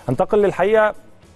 انتقل للحقيقه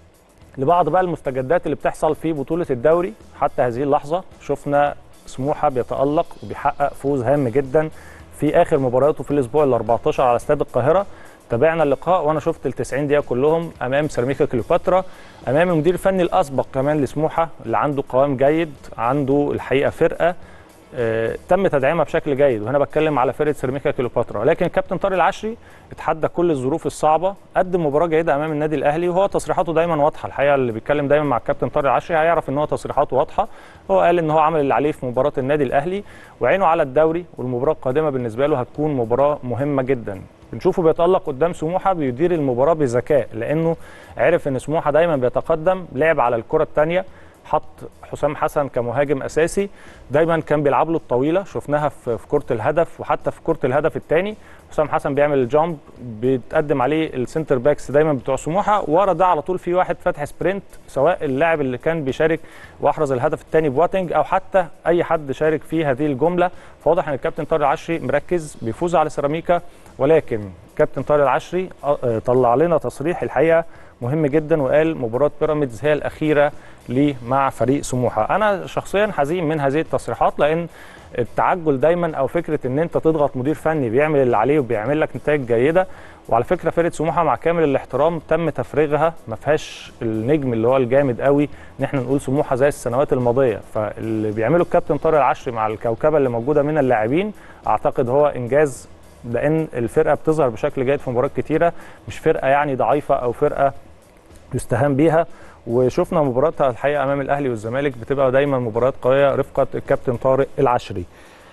لبعض بقى المستجدات اللي بتحصل في بطوله الدوري حتى هذه اللحظه شفنا سموحه بيتالق وبيحقق فوز هام جدا في اخر مبارياته في الاسبوع ال 14 على استاد القاهره تابعنا اللقاء وانا شفت ال 90 دقيقه كلهم امام سيراميكا كليوباترا امام المدير الفني الاسبق كمان لسموحه اللي عنده قوام جيد عنده الحقيقه فرقه آه، تم تدعيمها بشكل جيد وهنا بتكلم على فرقه سيراميكا كليوباترا لكن الكابتن طارق العشري اتحدى كل الظروف الصعبه قدم مباراه جيده امام النادي الاهلي وهو تصريحاته دايما واضحه الحقيقه اللي بيتكلم دايما مع الكابتن طارق العشري هيعرف ان هو تصريحاته واضحه هو قال ان هو عمل اللي عليه في مباراه النادي الاهلي وعينه على الدوري والمباراه القادمه بالنسبه له هتكون مباراه مهمه جدا بنشوفه بيتالق قدام سموحه بيدير المباراه بذكاء لانه عرف ان سموحه دايما بيتقدم لعب على الكره الثانيه حط حسام حسن كمهاجم اساسي دايما كان بيلعب له الطويله شفناها في في كره الهدف وحتى في كره الهدف الثاني حسام حسن بيعمل الجامب بيتقدم عليه السنتر باكس دايما بتوع سموحه ورا ده على طول في واحد فاتح سبرنت سواء اللاعب اللي كان بيشارك واحرز الهدف الثاني بواتنج او حتى اي حد شارك في هذه الجمله فواضح ان الكابتن طارق العشري مركز بيفوز على سيراميكا ولكن كابتن طارق العشري آه، طلع لنا تصريح الحقيقه مهم جدا وقال مباراه بيراميدز هي الاخيره ليه مع فريق سموحه انا شخصيا حزين من هذه التصريحات لان التعجل دايما او فكره ان انت تضغط مدير فني بيعمل اللي عليه وبيعمل لك نتائج جيده وعلى فكره فرقه سموحه مع كامل الاحترام تم تفريغها ما فيهاش النجم اللي هو الجامد قوي ان احنا نقول سموحه زي السنوات الماضيه فاللي بيعمله الكابتن طارق العشري مع الكوكبه اللي موجوده من اللاعبين اعتقد هو انجاز لان الفرقه بتظهر بشكل جيد في مباريات كتيره مش فرقه يعني ضعيفه او فرقه يستهان بيها وشفنا مباراتها الحقيقه امام الاهلي والزمالك بتبقى دايما مباريات قويه رفقه الكابتن طارق العشري.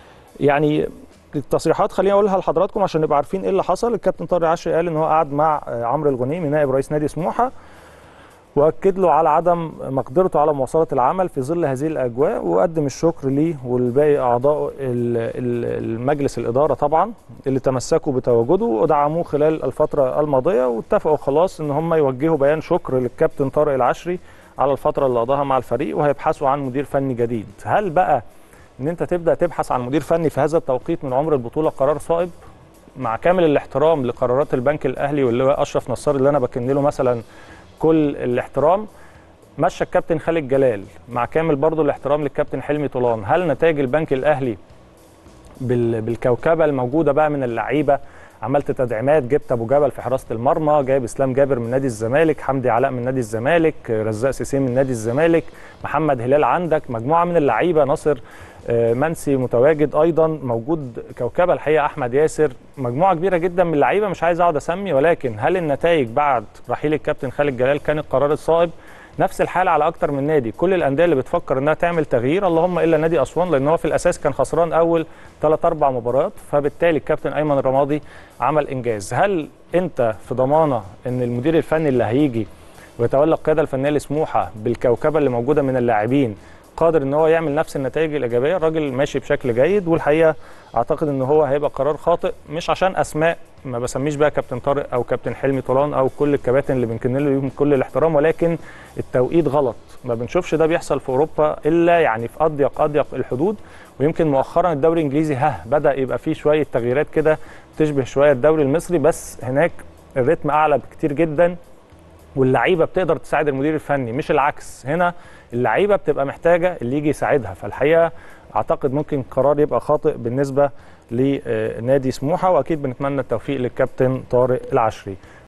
يعني التصريحات خليني اقولها لحضراتكم عشان نبقى عارفين ايه اللي حصل الكابتن طارق العشري قال ان هو قعد مع آه، عمرو الغنيمي نائب رئيس نادي سموحه واكد له على عدم مقدرته على مواصله العمل في ظل هذه الاجواء وقدم الشكر ليه ولباقي اعضاء ال- ال- المجلس الاداره طبعا اللي تمسكوا بتواجده ودعموه خلال الفتره الماضيه واتفقوا خلاص ان هم يوجهوا بيان شكر للكابتن طارق العشري على الفتره اللي قضاها مع الفريق وهيبحثوا عن مدير فني جديد هل بقى ان انت تبدا تبحث عن مدير فني في هذا التوقيت من عمر البطوله قرار صائب مع كامل الاحترام لقرارات البنك الاهلي واللي هو اشرف نصار اللي انا بكن له مثلا كل الاحترام مشى الكابتن خالد جلال مع كامل برضو الاحترام للكابتن حلمي طولان هل نتائج البنك الاهلي بال- بالكوكبه الموجوده بقى من اللعيبه عملت تدعيمات جبت ابو جبل في حراسه المرمى جايب اسلام جابر من نادي الزمالك حمدي علاء من نادي الزمالك رزاق سيسين من نادي الزمالك محمد هلال عندك مجموعه من اللعيبه ناصر آه، منسي متواجد ايضا موجود كوكبه الحقيقه احمد ياسر مجموعه كبيره جدا من اللعيبه مش عايز اقعد اسمي ولكن هل النتائج بعد رحيل الكابتن خالد جلال كان القرار الصائب نفس الحاله على اكتر من نادي كل الانديه اللي بتفكر انها تعمل تغيير اللهم الا نادي اسوان لان هو في الاساس كان خسران اول ثلاث اربع مباريات فبالتالي الكابتن ايمن الرمادي عمل انجاز هل انت في ضمانه ان المدير الفني اللي هيجي ويتولى القياده الفنيه لسموحه بالكوكبه اللي موجوده من اللاعبين قادر ان هو يعمل نفس النتائج الايجابيه الراجل ماشي بشكل جيد والحقيقه اعتقد ان هو هيبقى قرار خاطئ مش عشان اسماء ما بسميش بقى كابتن طارق او كابتن حلمي طولان او كل الكباتن اللي بنكن لهم كل الاحترام ولكن التوقيت غلط ما بنشوفش ده بيحصل في اوروبا الا يعني في اضيق اضيق الحدود ويمكن مؤخرا الدوري الانجليزي ها بدا يبقى فيه شويه تغييرات كده تشبه شويه الدوري المصري بس هناك الريتم اعلى بكتير جدا واللعيبه بتقدر تساعد المدير الفني مش العكس هنا اللعيبه بتبقى محتاجه اللي يجي يساعدها فالحقيقه اعتقد ممكن قرار يبقى خاطئ بالنسبه لنادي سموحه واكيد بنتمنى التوفيق للكابتن طارق العشري